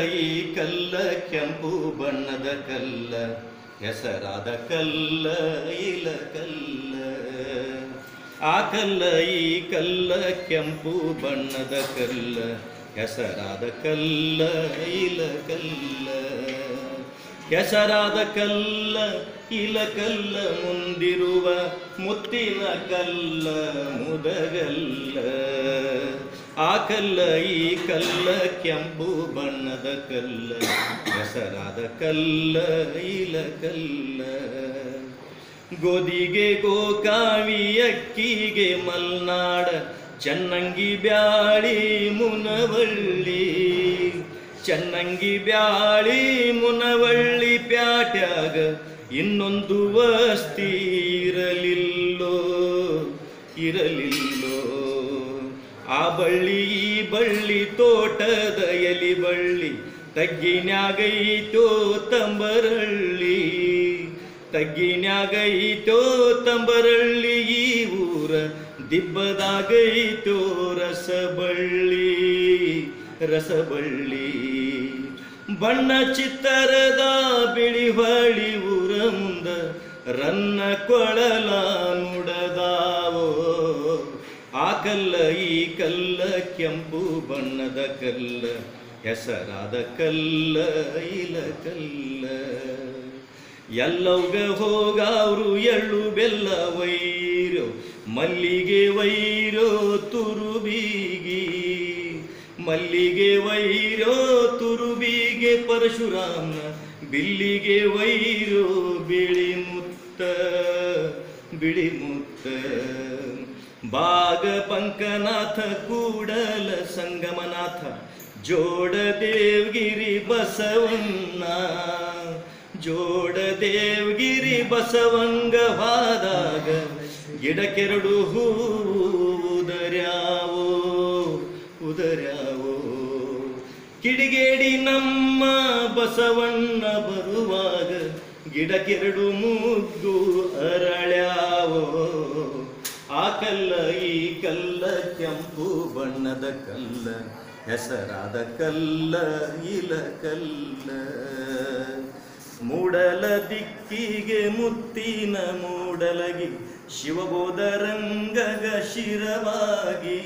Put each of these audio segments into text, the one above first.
ಈ ಕಲ್ಲ ಕೆಂಪು ಬಣ್ಣದ ಕಲ್ಲ ಹೆಸರಾದ ಕಲ್ಲ ಇಲ ಕಲ್ಲ ಆ ಕಲ್ಲ ಈ ಕಲ್ಲ ಕೆಂಪು ಬಣ್ಣದ ಕಲ್ಲ ಹೆಸರಾದ ಕಲ್ಲ ಇಲ ಕಲ್ಲ ಹೆಸರಾದ ಕಲ್ಲ ಇಲ ಕಲ್ಲ ಮುಂದಿರುವ ಮುತ್ತಿನ ಕಲ್ಲ ಮುದಗಲ್ಲ ಆ ಕಲ್ಲ ಈ ಕಲ್ಲ ಕೆಂಪು ಬಣ್ಣದ ಕಲ್ಲ ಹೆಸರಾದ ಕಲ್ಲ ಇಲ ಕಲ್ಲ ಗೋದಿಗೆ ಗೋಕಾವಿ ಅಕ್ಕಿಗೆ ಮಲ್ನಾಡ ಚನ್ನಂಗಿ ಬ್ಯಾಳಿ ಮುನವಳ್ಳಿ ಚನ್ನಂಗಿ ಬ್ಯಾಳಿ ಮುನವಳ್ಳಿ ಪ್ಯಾಟ್ಯಾಗ ಇನ್ನೊಂದು ವಸ್ತಿ ಇರಲಿಲ್ಲೋ ಇರಲಿಲ್ಲೋ ಆ ಬಳ್ಳಿ ಈ ಬಳ್ಳಿ ತೋಟದ ಎಲಿ ಬಳ್ಳಿ ತಗ್ಗಿನ್ಯಾಗೈತೋ ತಂಬರಳ್ಳಿ ತಗ್ಗಿನ್ಯಾಗೈತೋ ತಂಬರಳ್ಳಿ ಈ ಊರ ದಿಬ್ಬದಾಗೈತೋ ರಸಬಳ್ಳಿ ರಸಬಳ್ಳಿ ಬಣ್ಣ ಚಿತ್ತರದ ಬಿಳಿ ಹೊಳಿ ಊರ ಮುಂದ ರನ್ನ ಕೊಳಲ ನುಡದಾವೋ ಆ ಕಲ್ಲ ಈ ಕಲ್ಲ ಕೆಂಪು ಬಣ್ಣದ ಕಲ್ಲ ಹೆಸರಾದ ಕಲ್ಲ ಇಲ ಕಲ್ಲ ಎಲ್ಲವ್ಗ ಹೋಗಾವ್ರು ಎಳ್ಳು ಬೆಲ್ಲ ವೈರೋ ಮಲ್ಲಿಗೆ ವೈರೋ ತುರುಬೀಗಿ ಮಲ್ಲಿಗೆ ವೈರೋ ತುರುಬಿಗೆ ಪರಶುರಾಮ ಬಿಲ್ಲಿಗೆ ವೈರೋ ಬಿಳಿ ಮುತ್ತ ಬಿಳಿ ಮುತ್ತ ಬಾಗ ಪಂಕನಾಥ ಕೂಡಲ ಸಂಗಮನಾಥ ಜೋಡ ದೇವಗಿರಿ ಬಸವಣ್ಣ ಜೋಡ ದೇವಗಿರಿ ಬಸವಂಗವಾದಾಗ ಗಿಡಕ್ಕೆರಡು ಹೂ ಉದರ್ಯಾವೋ ಉದರ್ಯಾವೋ ಕಿಡಿಗೇಡಿ ನಮ್ಮ ಬಸವಣ್ಣ ಬರುವಾಗ ಗಿಡಕ್ಕೆರಡು ಮುಗ್ಗು ಅರಳ್ಯಾವೋ ಆ ಕಲ್ಲ ಈ ಕಲ್ಲ ಕೆಂಪು ಬಣ್ಣದ ಕಲ್ಲ ಹೆಸರಾದ ಕಲ್ಲ ಇಲ ಕಲ್ಲ ಮೂಡಲ ದಿಕ್ಕಿಗೆ ಮುತ್ತಿನ ಮೂಡಲಗಿ ಶಿವಬೋಧರಂಗಗ ಶಿರವಾಗಿ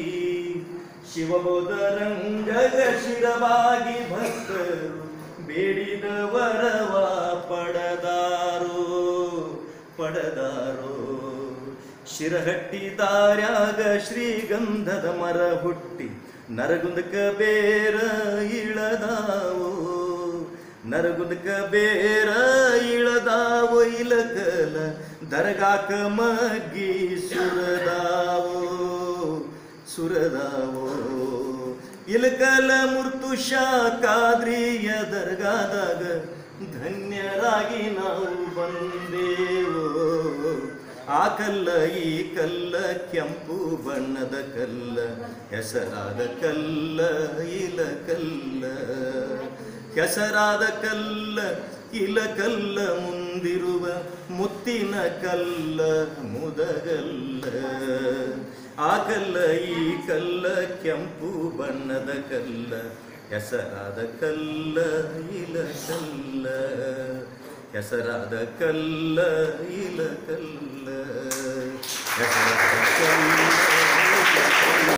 ಶಿವಬೋಧರಂಗಗ ಶಿರವಾಗಿ ಭಕ್ತರು ಬೇಡಿದ ವರವ ಪಡದಾರೋ ಪಡದಾರೋ ಶಿರಹಟ್ಟಿ ದಾರ್ಯಾಗ ಶ್ರೀಗಂಧದ ಮರ ಹುಟ್ಟಿ ನರಗುಂದಕ ಬೇರ ಇಳದಾವೋ ನರಗುಂದಕ ಬೇರ ಇಳದಾವೋ ಇಲಕಲ ದರ್ಗಾಕ ಮಗ್ಗಿ ಸುರದಾವೋ ಸುರದಾವೋ ಇಲಕಲ ಮುರ್ತು ಶಾಕಾದ್ರಿಯ ದರ್ಗಾದಾಗ ಧನ್ಯರಾಗಿ ನಾವು ಬಂದೇವೋ ಆ ಕಲ್ಲ ಈ ಕಲ್ಲ ಕೆಂಪು ಬಣ್ಣದ ಕಲ್ಲ ಹೆಸರಾದ ಕಲ್ಲ ಇಲ ಕಲ್ಲ ಹೆಸರಾದ ಕಲ್ಲ ಇಲ ಕಲ್ಲ ಮುಂದಿರುವ ಮುತ್ತಿನ ಕಲ್ಲ ಮುದಗಲ್ಲ ಆ ಕಲ್ಲ ಈ ಕಲ್ಲ ಕೆಂಪು ಬಣ್ಣದ ಕಲ್ಲ ಹೆಸರಾದ ಕಲ್ಲ ಇಲ ಕಲ್ಲ ಹೆಸರಾದ ಕಲ್ಲ ಇಲ ಕಲ್ಲ ಹೆಸರಾದ ಕಲ್ಲ